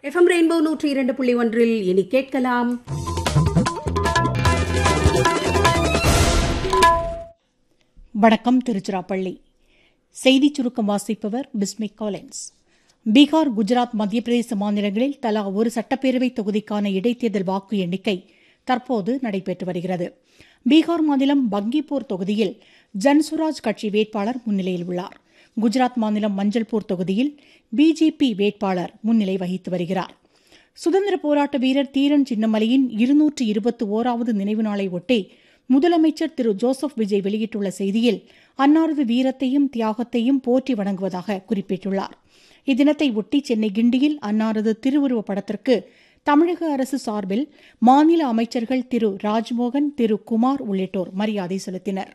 FM rainbow நூற்றி இரண்டு புள்ளி ஒன்றில் இனி கேட்கலாம் வணக்கம் திருச்சிராப்பள்ளி செய்திச் சுருக்கம் வாசிப்பவர் பிஸ்மிக் காலின்ஸ் பீகார் குஜராத் மத்திய பிரதேச மாநிலங்களில் தலா ஒரு சட்டப்பேரவை தொகுதிக்கான இடைத்தேர்தல் வாக்கு எண்ணிக்கை தற்போது நடைபெற்று வருகிறது பீகார் மாநிலம் பங்கிப்பூர் தொகுதியில் ஜன்சுராஜ் கட்சி வேட்பாளர் முன்னிலையில் உள்ளார் குஜராத் மாநிலம் மஞ்சள்பூர் தொகுதியில் பிஜேபி வேட்பாளர் முன்னிலை வகித்து வருகிறார் சுதந்திர போராட்ட வீரர் தீரன் சின்னமலையின் இருநூற்று இருபத்தி ஓராவது நினைவு நாளை ஒட்டி முதலமைச்சர் திரு ஜோசப் விஜய் வெளியிட்டுள்ள செய்தியில் அன்னாரது வீரத்தையும் தியாகத்தையும் போற்றி வணங்குவதாக குறிப்பிட்டுள்ளார் இத்தினத்தை ஒட்டி சென்னை கிண்டியில் அன்னாரது திருவுருவப் படத்திற்கு தமிழக அரசு சார்பில் மாநில அமைச்சர்கள் திரு ராஜ்மோகன் திரு குமார் உள்ளிட்டோர் மரியாதை செலுத்தினர்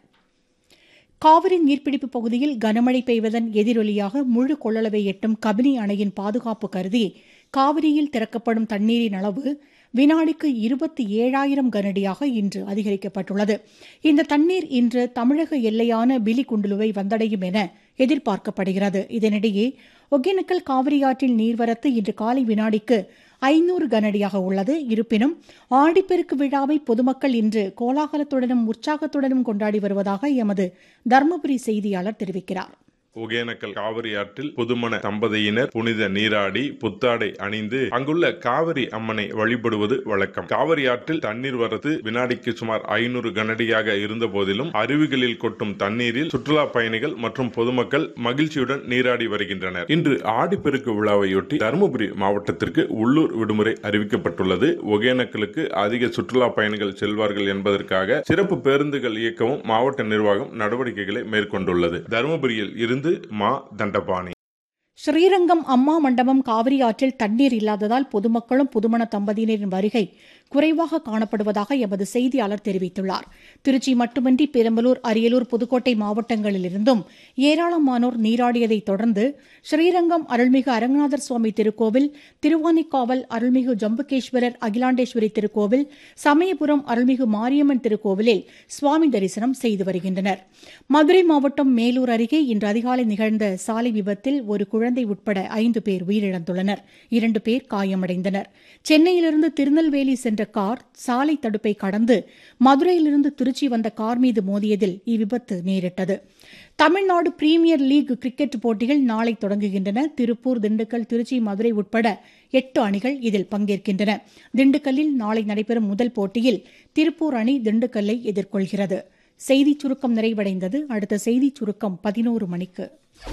காவிரி நீர்பிடிப்பு பகுதியில் கனமழை பெய்வதன் எதிரொலியாக முழு கொள்ளளவை எட்டும் கபினி அணையின் பாதுகாப்பு கருதி காவிரியில் திறக்கப்படும் தண்ணீரின் அளவு வினாடிக்கு இருபத்தி ஏழாயிரம் கனடியாக இன்று அதிகரிக்கப்பட்டுள்ளது இந்த தண்ணீர் இன்று தமிழக எல்லையான பிலிகுண்டுலுவை வந்தடையும் என எதிர்பார்க்கப்படுகிறது இதனிடையே ஒகேனக்கல் காவிரியாற்றில் நீர்வரத்து இன்று காலை வினாடிக்கு ஐநூறு கனடியாக உள்ளது இருப்பினும் ஆடிப்பெருக்கு விழாவை பொதுமக்கள் இன்று கோலாகலத்துடனும் உற்சாகத்துடனும் கொண்டாடி வருவதாக எமது தருமபுரி செய்தியாளர் தெரிவிக்கிறார் ஒகேனக்கல் காவிரி ஆற்றில் புதுமண தம்பதியினர் புனித நீராடி புத்தாடை அணிந்து அங்குள்ள காவிரி அம்மனை வழிபடுவது வழக்கம் காவிரி ஆற்றில் தண்ணீர் வரத்து வினாடிக்கு சுமார் ஐநூறு கனடியாக இருந்த போதிலும் அருவிகளில் கொட்டும் தண்ணீரில் சுற்றுலா பயணிகள் மற்றும் பொதுமக்கள் மகிழ்ச்சியுடன் நீராடி வருகின்றனர் இன்று ஆடிப்பெருக்கு விழாவையொட்டி தருமபுரி மாவட்டத்திற்கு உள்ளூர் விடுமுறை அறிவிக்கப்பட்டுள்ளது ஒகேனக்கலுக்கு அதிக சுற்றுலா பயணிகள் செல்வார்கள் என்பதற்காக சிறப்பு பேருந்துகள் இயக்கவும் மாவட்ட நிர்வாகம் நடவடிக்கைகளை மேற்கொண்டுள்ளது தருமபுரியில் இருந்து மா தண்டபாணி ஸ்ரீரங்கம் அம்மா மண்டபம் காவிரி ஆற்றில் தண்ணீர் இல்லாததால் பொதுமக்களும் புதுமண தம்பதியினரின் வருகை குறைவாக காணப்படுவதாக எமது செய்தியாளர் தெரிவித்துள்ளார் திருச்சி மட்டுமின்றி பெரம்பலூர் அரியலூர் புதுக்கோட்டை மாவட்டங்களிலிருந்தும் ஏராளமானோர் நீராடியதைத் தொடர்ந்து ஸ்ரீரங்கம் அருள்மிகு அரங்கநாதர் சுவாமி திருக்கோவில் திருவானிக்காவல் அருள்மிகு ஜம்புகேஸ்வரர் அகிலாண்டேஸ்வரி திருக்கோவில் சமயபுரம் அருள்மிகு மாரியம்மன் திருக்கோவிலில் சுவாமி தரிசனம் செய்து வருகின்றனர் மதுரை மாவட்டம் மேலூர் அருகே இன்று அதிகாலை நிகழ்ந்த சாலை விபத்தில் ஒரு குழந்தை உட்பட ஐந்து பேர் உயிரிழந்துள்ளனர் இரண்டு பேர் காயமடைந்தனர் சென்னையிலிருந்து திருநெல்வேலி சென்ற கார் சாலை தடுப்பை கடந்து மதுரையிலிருந்து திருச்சி வந்த கார் மீது மோதியதில் இவ்விபத்து நேரிட்டது தமிழ்நாடு பிரீமியர் லீக் கிரிக்கெட் போட்டிகள் நாளை தொடங்குகின்றன திருப்பூர் திண்டுக்கல் திருச்சி மதுரை உட்பட எட்டு அணிகள் இதில் பங்கேற்கின்றன திண்டுக்கல்லில் நாளை நடைபெறும் முதல் போட்டியில் திருப்பூர் அணி திண்டுக்கல்லை எதிர்கொள்கிறது செய்திச் சுருக்கம் நிறைவடைந்தது அடுத்த செய்திச் சுருக்கம் பதினோரு மணிக்கு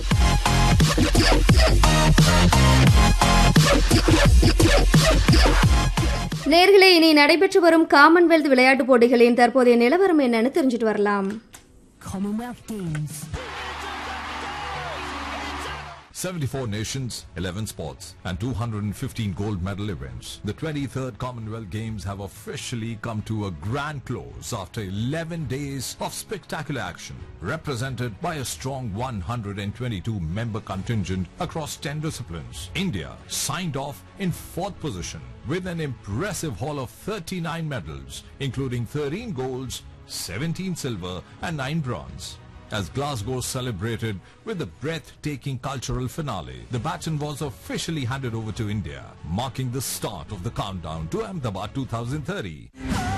நேர்களே இனி நடைபெற்று வரும் காமன்வெல்த் விளையாட்டுப் போட்டிகளின் தற்போதைய நிலவரம் என்னன்னு தெரிஞ்சுட்டு வரலாம் Commonwealth Games. 74 nations, 11 sports, and 215 gold medal events. The 23rd Commonwealth Games have officially come to a grand close after 11 days of spectacular action, represented by a strong 122 member contingent across 10 disciplines. India signed off in fourth position with an impressive haul of 39 medals, including 13 golds, 17 silver, and 9 bronze. As Glasgow celebrated with a breathtaking cultural finale, the baton was officially handed over to India, marking the start of the countdown to Ahmedabad 2030.